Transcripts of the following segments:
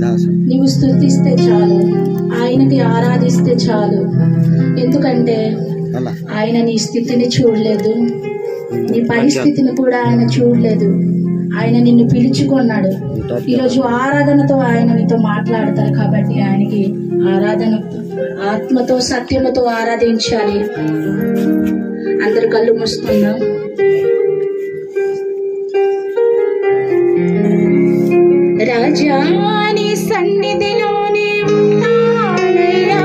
నీవు స్థుతిస్తే చాలు ఆయనకి ఆరాధిస్తే చాలు ఎందుకంటే ఆయన నీ స్థితిని చూడలేదు నీ పరిస్థితిని కూడా ఆయన చూడలేదు ఆయన నిన్ను పిలుచుకున్నాడు ఈరోజు ఆరాధనతో ఆయన నీతో మాట్లాడతారు కాబట్టి ఆయనకి ఆరాధన ఆత్మతో సత్యముతో ఆరాధించాలి అందరు కళ్ళు మూసుకుందాం రాజాని సన్నిధిలోనే ఉంటానయ్యా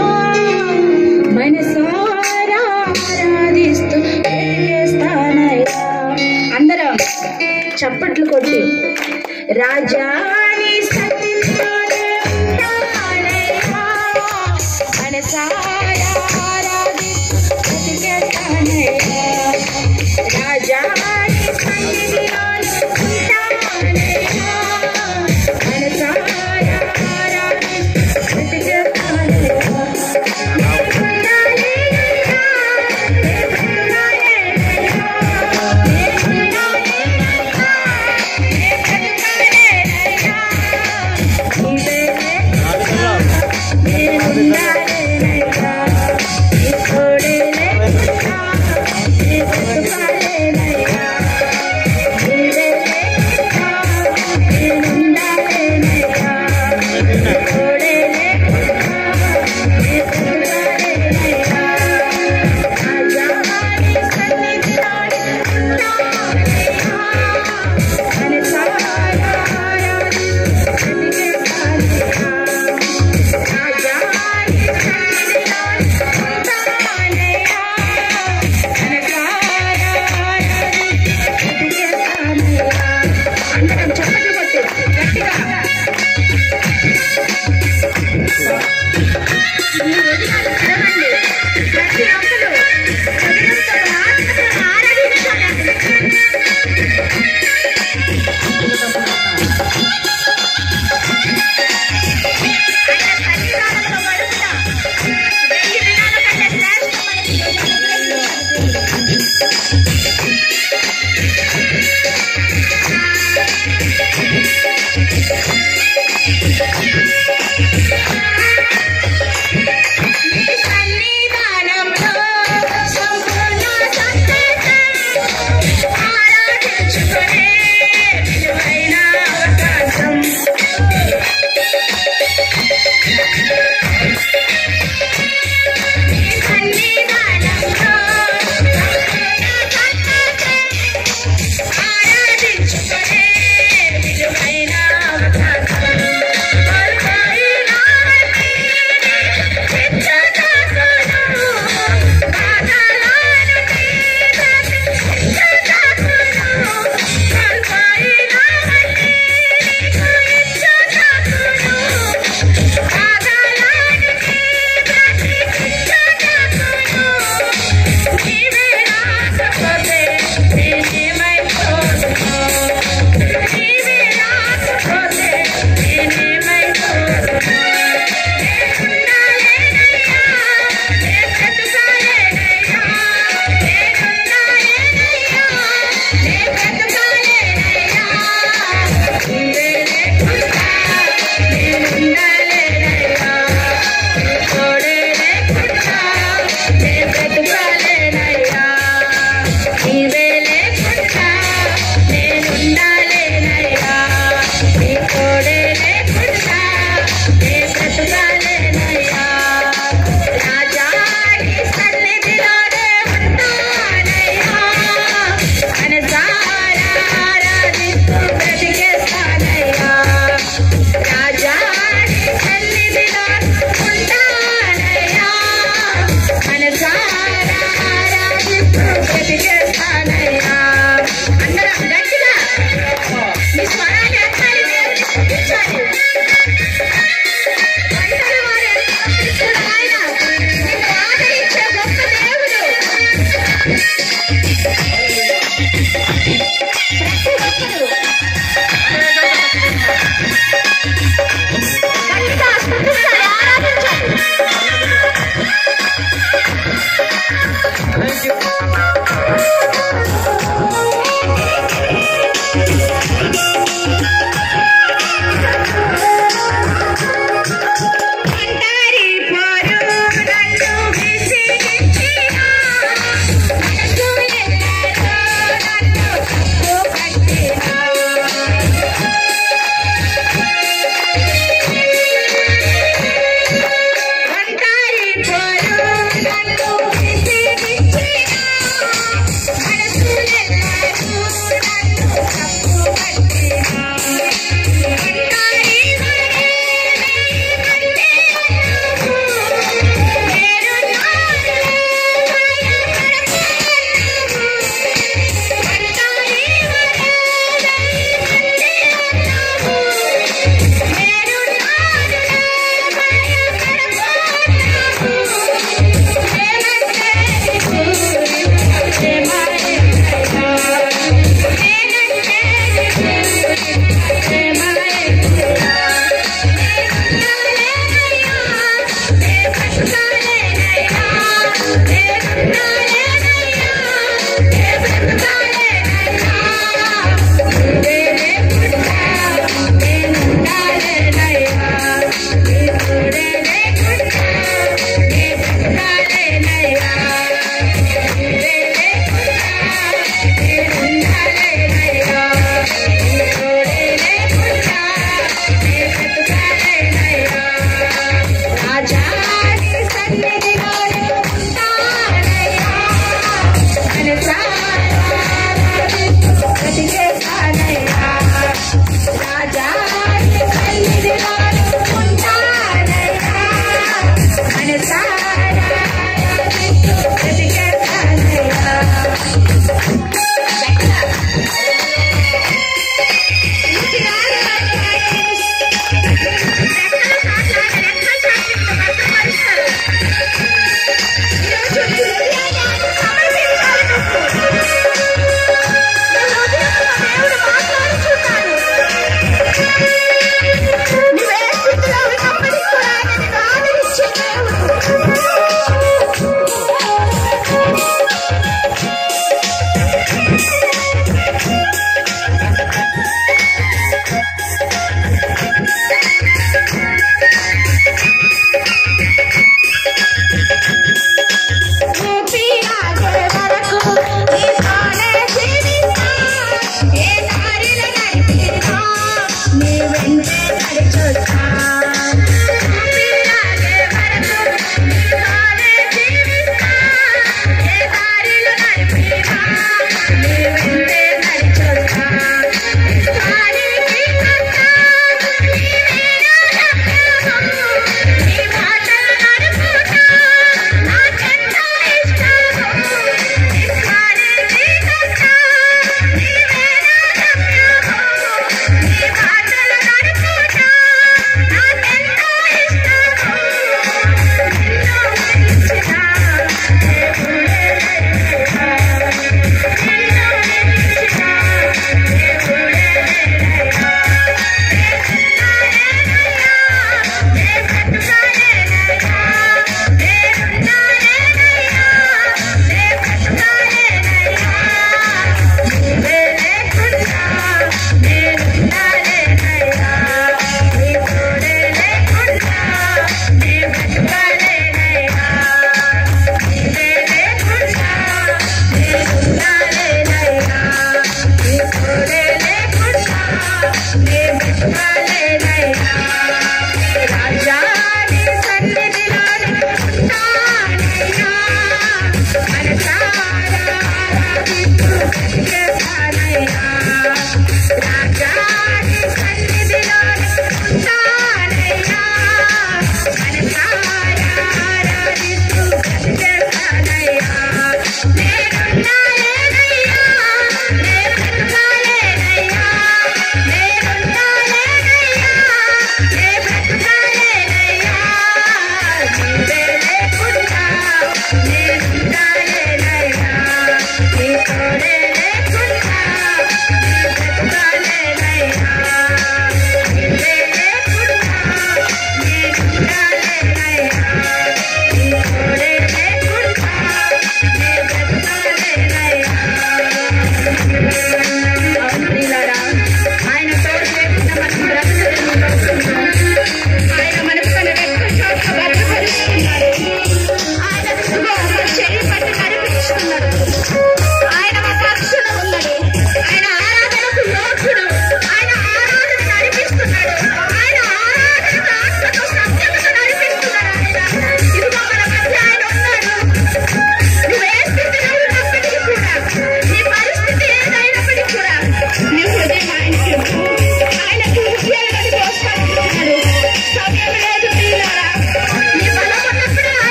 మనసారా ఆరాధిస్తూ వెతికేస్తానయ్యా అందరం చప్పట్లు కొట్టి రాజాని సన్నిధిలోనే ఉంటానయ్యా మనసారా ఆరాధిస్తూ వెతికేస్తానయ్యా రాజాని సన్నిధిలోనే ఉంటానయ్యా మనసారా ఆరాధిస్తూ వెతికేస్తానయ్యా Yeah.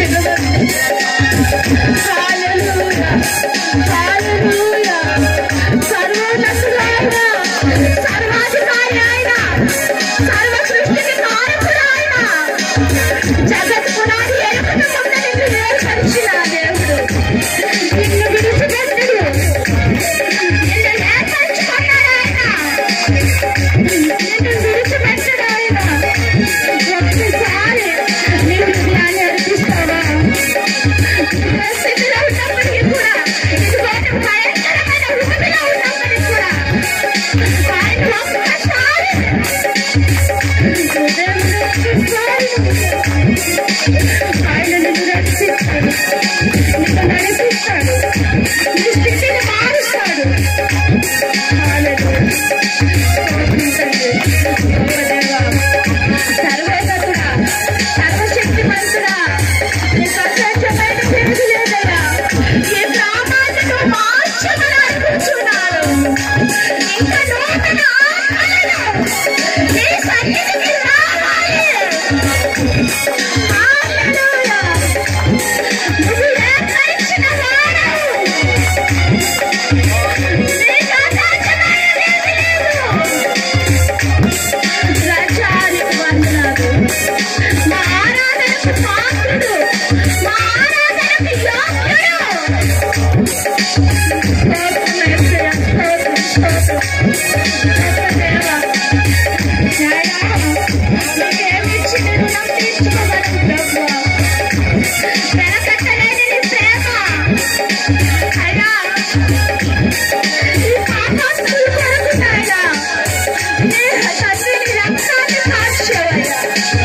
హల్లెలూయా హల్లెలూయా సర్వోన్నతుడైన సర్వాధికారి ఆయన సర్వ సృష్టికి కారకుడు ఆయన జగత్ పునాది ఎరుకను మమ్మల్ని వేరుపరిచిన దేవుడు నిన్ను విడిచిపెట్టడు నిన్ను ఏర్పరచుకున్నాడు ఆయన నిన్ను విడిచిపెట్టడు ఆయన ఒక్కసారి నీవు జ్ఞాన్ని అర్పిస్తావా ఏ స్థితిలో ఉన్నప్పటికీ కూడా ఇటువంటి భయంకరమైన వృత్తిలో ఉన్నప్పటికీ కూడా ఆయన ఒక్కసారి హృదయంలో ఒక్కసారి ఆయన నిన్ను రక్షిస్తాడు నిన్ను నడిపిస్తాడు నీ స్థితిని మారుస్తాడు హల్లెలూయా. స్తోత్రించండి. గొప్ప దేవా. సర్వేగతుడా, సర్వశక్తిమంతుడా, నీకు అసాధ్యమైన పేరు లేదయ్యా. ఈ గ్రామాన్ని నువ్వు మార్చమని అర్పించున్నాను. ఇంకా నూతన ఆత్మలను నీ సన్నిధికి రావాలి. హల్లెలూయా. నువ్వు ఏర్పరిచిన వాడవు. నీకు అసాధ్యమైనదేమీ లేదు. రాజానికి వందనాలు. మా ఆరాధనకు పాత్రుడు. మా ఆరాధనకు యోగ్యుడు. స్తోత్రం యేసయ్య. స్తోత్రం, స్తోత్రం. గొప్ప దేవా. నాయనా, నీకేమిచ్చి నీ రుణం తీర్చుకోగలను ప్రభువా. వెనకట్టలేని నీ ప్రేమ. అయ్యా, ఈ పాపాత్ముల కొరకు నాయనా, నీ తండ్రిని రక్తాన్ని కార్చావయ్యా.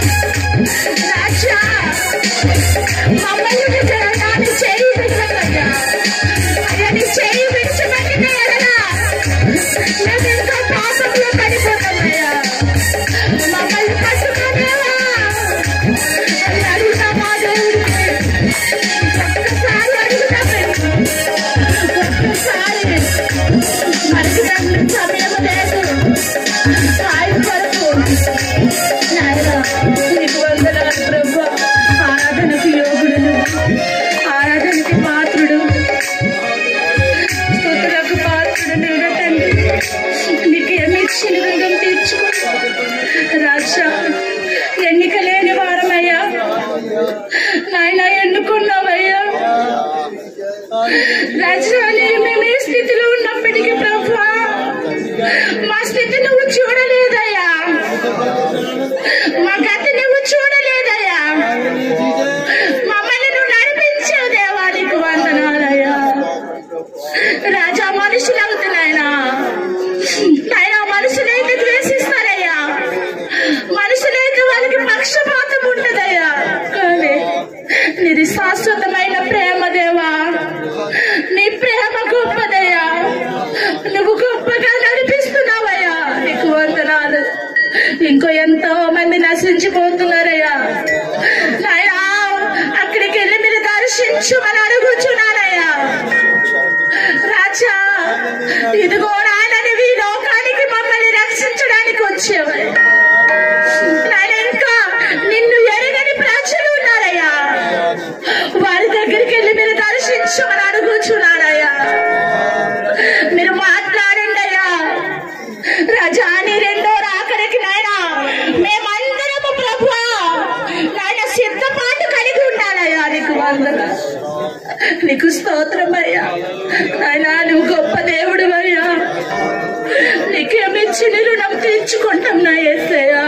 రాజా, మమ్మల్ని నీ జరగాన్ని చేయి విడవయ్యా. అయ్యా, నీ చేయి విడిచిపెట్టిన ఎడల మేము ఇంకా పాపంలో పడిపోతామయ్యా. మమ్మల్ని పట్టుకోలేవా? అని అడుగుతా మా దేవుడికి. ఒక్కసారి అడుగుతా మేము. ఒక్కసారి మనకి దానికి సమయం లేదు ఆయన కొరకు నాయనా నీకు వందనాలు ప్రభు ఆరాధనకు యోగుడు నువ్వు. ఆరాధనకి పాత్రుడు స్తుతులకు పాత్రుడు నువ్వు తండ్రి నీకేమి ఇచ్చిన రుణం తీర్చుకో రాజా ఎన్నిక లేని వారమయ్యా నాయన ఎన్నుకున్నావయ్యా రాజా నేను మేము ఏ స్థితిలో ఉన్నప్పటికీ ప్రభు మా స్థితి నువ్వు చూడలేదయ్యా మా గతి నువ్వు చూడలేదయ్యా మమ్మల్ని నువ్వు నడిపించావు దేవా నీకు వందనాలయ్యా రాజా మనుషులు అవుతున్నాయనా నాయనా మనుషులైతే ద్వేషిస్తారయ్యా మనుషులైతే వాళ్ళకి పక్షపాతం ఉంటదయ్యా కానీ నీది శాశ్వతమైన ప్రేమ దేవా నీ ప్రేమ గొప్పదయ్యా నువ్వు గొప్పగా నడిపిస్తున్నావయ్యా నీకు వందనాలు ఇంకో ఎంతో మంది నశించిపోతున్నారయ్యా నాయనా అక్కడికి వెళ్ళి మీరు దర్శించుమని అడుగుచున్నానయ్యా రాజా ఇదిగో నాయన నువ్వు ఈ లోకానికి మమ్మల్ని రక్షించడానికి వచ్చేవయ్యా నాయన ఇంకా నిన్ను ఎరగని ప్రజలు ఉన్నారయ్యా వారి దగ్గరికి వెళ్ళి మీరు దర్శించమని అడుగుచున్నారయ్యా మీరు మాట్లాడండి అయ్యా రజాని రెండో రాకరికి నాయన మేమందరము ప్రభు నాయన సిద్ధపాటు కలిగి ఉండాలయ్యా నీకు వందన నీకు స్తోత్రం అయ్యా నాయన నువ్వు గొప్ప దేవుడు అయ్యా నీకేమిచ్చి నీ రుణం తీర్చుకుంటాం నా ఏసయ్యా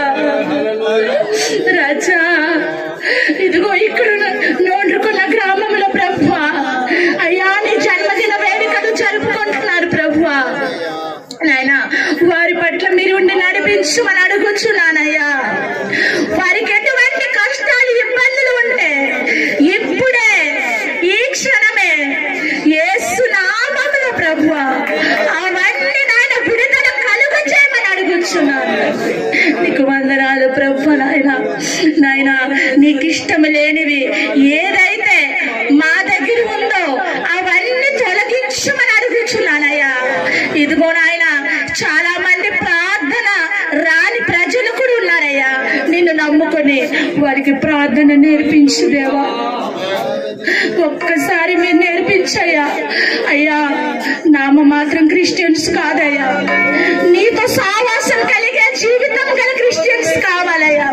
రాజా ఇదిగో ఇక్కడ నోడుకున్న గ్రామంలో ప్రభు అయ్యా నీ జన్మదిన వేడుకలు జరుపుకుంటున్నారు ప్రభు నాయన వారి పట్ల మీరు ఉండి నడిపించమని అడుగుచున్నానయ్యా వారికి ఎటువంటి కష్టాలు ఇబ్బందులు ఉంటే ఇప్పుడే ఈ క్షణమే యేసు నామములో ప్రభు అవన్నీ నాయన విడుదల కలుగు చేయమని అడుగుచున్నాను నీకు వందనాలు ప్రభు నాయన నాయన నీకు ఇష్టం లేనివి ఏదైతే మా దగ్గర ఉందో అవన్నీ తొలగించమని అడుగుచున్నానయ్యా ఇదిగో నాయన చాలా మంది ప్రార్థన రాని ప్రజలు కూడా ఉన్నారయ్యా నిన్ను నమ్ముకొని వారికి ప్రార్థన మీరు నేర్పించు దేవా ఒక్కసారి మీరు నేర్పించయ్యా అయ్యా నామ మాత్రం క్రిస్టియన్స్ కాదయ్యా నీతో సావాసం కలిగే జీవితం గల క్రిస్టియన్స్ కావాలయ్యా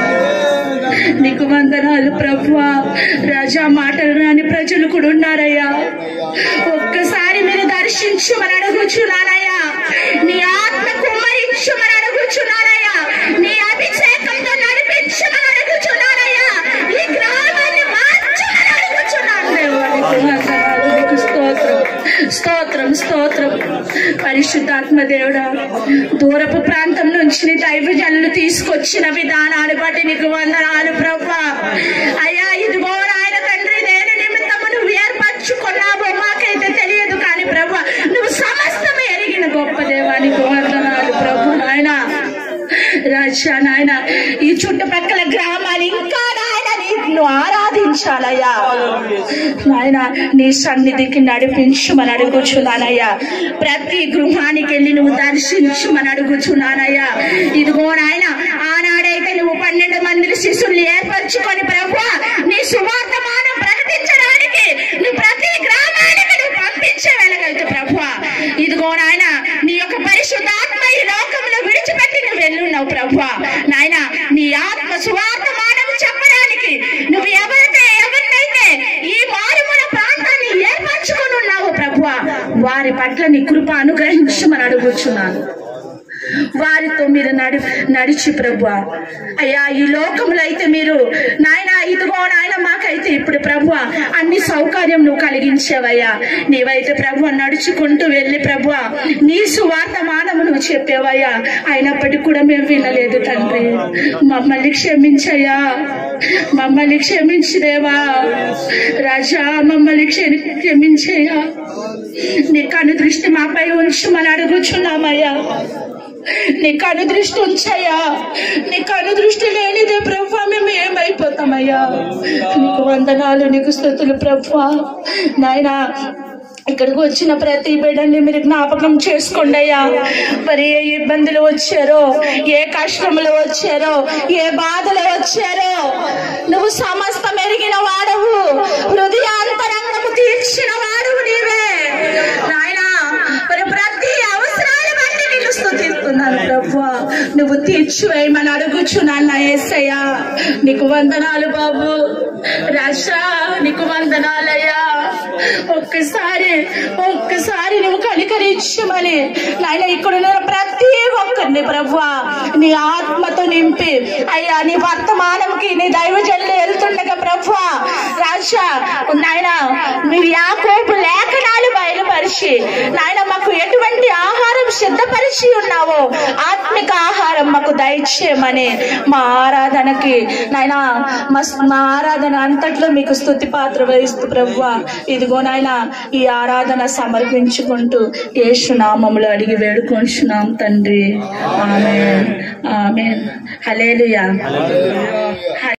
నీకు వందనాలు ప్రభువా రాజా మాటలు రాని ప్రజలు కూడా ఉన్నారయ్యా ఒక్కసారి మీరు దర్శించమని అడుగుచున్నానయ్యా నీ ఆత్మ కుమ్మరించమని అడుగుచున్నానయ్యా నీ అభిషేకంతో నడిపించమని అడుగుచున్నానయ్యా ఈ గ్రామాన్ని మార్చమని అడుగుచున్నాను దేవా నీకు వందనాలు నీకు స్తోత్రం స్తోత్రం స్తోత్రం పరిశుద్ధాత్మ దేవుడా దూరపు ప్రాంతం నుంచి నీ దైవజనులు తీసుకొచ్చిన విధానాన్ని బట్టి నీకు వందనాలు ప్రభా అయ్యా ఇదిగో ఆయన తండ్రి నేను నిమిత్తము నువ్వు ఏర్పరచుకున్నావో మాకైతే తెలియదు కానీ ప్రభా నువ్వు సమస్తం ఎరిగిన గొప్ప దేవానికి వందనాలు ప్రభు నాయన రాజా నాయన ఈ చుట్టుపక్కల గ్రామాలు ఇంకా నాయన నిన్ను ఆరాధించాలయ్యా నాయన నీ సన్నిధికి నడిపించుమని అడుగుచున్నానయ్యా ప్రతి గృహానికి వెళ్ళి నువ్వు దర్శించుమని అడుగుచున్నానయ్యా ఇదిగో నాయన ఆనాడైతే నువ్వు పన్నెండు మంది శిశుల్ని ఏర్పరచుకొని ప్రభు నీ సువార్తమానం ప్రకటించడానికి నువ్వు ప్రతి గ్రామానికి నువ్వు పంపించే వెళ్ళగలుగుతా ప్రభు ఇదిగో నాయన నీ యొక్క పరిశుద్ధాత్మ ఈ లోకంలో విడిచిపెట్టి నువ్వు వెళ్ళున్నావు ప్రభు నాయన నీ ఆత్మ సువార్తమానం చెప్పడానికి నువ్వు ఎవరైతే ఎవరినైతే ఈ మారుమూల ప్రాంతాన్ని ఏర్పరచుకొని ఉన్నావు ప్రభు వారి పట్ల నీ కృప అనుగ్రహించమని అడుగుచున్నాను వారితో మీరు నడి నడిచి ప్రభు అయ్యా ఈ లోకంలో అయితే మీరు నాయన ఇదిగో నాయన మాకైతే ఇప్పుడు ప్రభు అన్ని సౌకర్యం నువ్వు కలిగించావయ్యా నీవైతే ప్రభు నడుచుకుంటూ వెళ్ళి ప్రభు నీ సువార్త మానము నువ్వు చెప్పావయ్యా అయినప్పటికీ కూడా మేము వినలేదు తండ్రి మమ్మల్ని క్షమించయ్యా మమ్మల్ని క్షమించదేవా రాజా మమ్మల్ని క్షమి క్షమించయ్యా నీ కను దృష్టి మాపై ఉంచమని అడుగుచున్నామయ్యా నీ కను దృష్టి ఉంచయ్యా నీ కను దృష్టి లేనిదే ప్రభు మేము ఏమైపోతామయ్యా నీకు వందనాలు నీకు స్థుతులు ప్రభు నాయనా ఇక్కడికి వచ్చిన ప్రతి బిడ్డని మీరు జ్ఞాపకం చేసుకోండి అయ్యా మరి ఏ ఇబ్బందులు వచ్చారో ఏ కష్టములు వచ్చారో ఏ బాధలు వచ్చారో నువ్వు సమస్త మెరిగిన వాడవు హృదయాంతరంగము తీర్చిన వాడవు నీవే నాయనా మరి ప్రతి అవసరాల బట్టి నిన్ను స్తుతిస్తున్నాను ప్రభు నువ్వు తీర్చివేయమని అడుగుచున్నాను నా యేసయ్యా నీకు వందనాలు బాబు రాజా నీకు వందనాలయ్యా ఒక్కసారి ఒక్కసారి నువ్వు కనికరించమని నాయన ఇక్కడ ఉన్న ప్రతి ఒక్కరిని ప్రభు నీ ఆత్మతో నింపి అయ్యా నీ వర్తమానంకి నీ దైవజనులు వెళ్తుండగా ప్రభు రాజా నాయన నీ యాకోబు లేఖనాలు బయలుపరిచి నాయన మాకు ఎటువంటి ఆహారం సిద్ధపరిచి ఉన్నావో ఆత్మిక ఆహారం మాకు దయచేయమని మా ఆరాధనకి నాయన మా మా ఆరాధన అంతట్లో మీకు స్తుతి పాత్ర వహిస్తూ ప్రభు ఇదిగో నాయన ఈ ఆరాధన సమర్పించుకుంటూ యేసు నామములో అడిగి వేడుకొంచున్నాం తండ్రి ఆమె ఆమె హలేలుయా